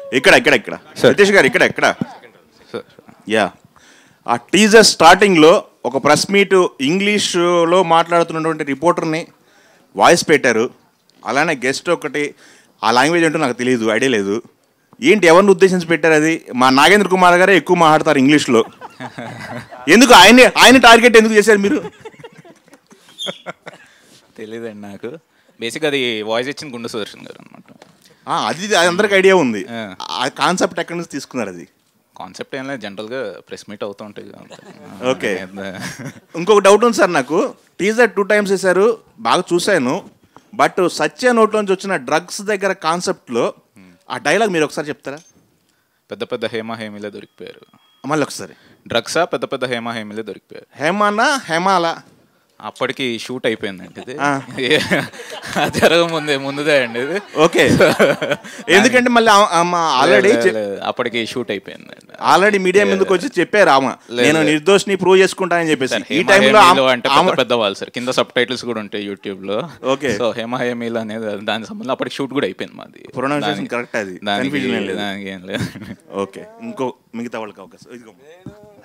ఇక్కడ ఇక్కడ ఇక్కడ Sir. సతీష్ గారు ఇక్కడ ఇక్కడ సార్ యా ఆ టీజర్ స్టార్టింగ్లో ఒక ప్రెస్ మీట్ ఇంగ్లీష్లో మాట్లాడుతున్నటువంటి రిపోర్టర్ని వాయిస్ పెట్టారు అలానే గెస్ట్ ఒకటి ఆ లాంగ్వేజ్ ఏంటో నాకు తెలియదు ఐడియా లేదు ఏంటి ఎవరిని ఉద్దేశించి పెట్టారు అది మా నాగేంద్ర కుమార్ గారే ఎక్కువ మాట్లాడతారు ఇంగ్లీష్లో ఎందుకు ఆయన ఆయన టార్గెట్ ఎందుకు చేశారు మీరు తెలియదండి నాకు బేసిక్ అది వాయిస్ ఇచ్చింది గుండు సుదర్శన్ గారు అనమాట ఆ, అది అది అందరికి ఐడియా ఉంది ఆ. ఆ కాన్సెప్ట్ ఎక్కడి నుంచి తీసుకున్నారు అది కాన్సెప్ట్ ఏం లేదు జనరల్గా ప్రెస్ మీట్ అవుతూ ఉంటాయి కదా అంతే. Okay. అంతే. ఇంకొక డౌట్ ఉంది సార్ నాకు టీజర్ టూ టైమ్స్ వేశారు బాగా చూశాను బట్ సత్య నోట్లోంచి వచ్చిన డ్రగ్స్ దగ్గర కాన్సెప్ట్లో ఆ డైలాగ్ మీరు ఒకసారి చెప్తారా పెద్ద పెద్ద హేమ హేమిలే దొరికిపోయారు మళ్ళీ ఒకసారి డ్రగ్సా పెద్ద పెద్ద హేమ హేమిలే దొరికిపోయారు హేమానా హేమాల అప్పటికి షూట్ అయిపోయిందండి ఇది ఆ. జరగ ముందే ముందుదే అండి ఇది ఓకే ఎందుకంటే మళ్ళీ ఆల్రెడీ లేదు, లేదు, అప్పటికి షూట్ అయిపోయిందండి ఆల్రెడీ మీడియా ముందుకు వచ్చి చెప్పారు ఆమె లేదు, నేను లేదు. నిర్దోషిని ప్రూవ్ చేసుకుంటానని చెప్పేసి సార్, ఈ హేమ టైంలో హేమీలు అంటే పెద్ద పెద్ద వాళ్ళు సార్ కింద సబ్ టైటిల్స్ కూడా ఉంటాయి యూట్యూబ్ లో Okay. సో హేమ హేమీలు అనేది దాని సంబంధం అప్పటికి షూట్ కూడా అయిపోయింది మాది ప్రొనౌన్సియేషన్ దానికి- కరెక్ట్ అది దానికి కన్ఫ్యూజన్ ఏం లేదు దానికి ఏం లేదు ఓకే ఇంకో మిగతా వాళ్ళకి అవకాశం ఇదిగో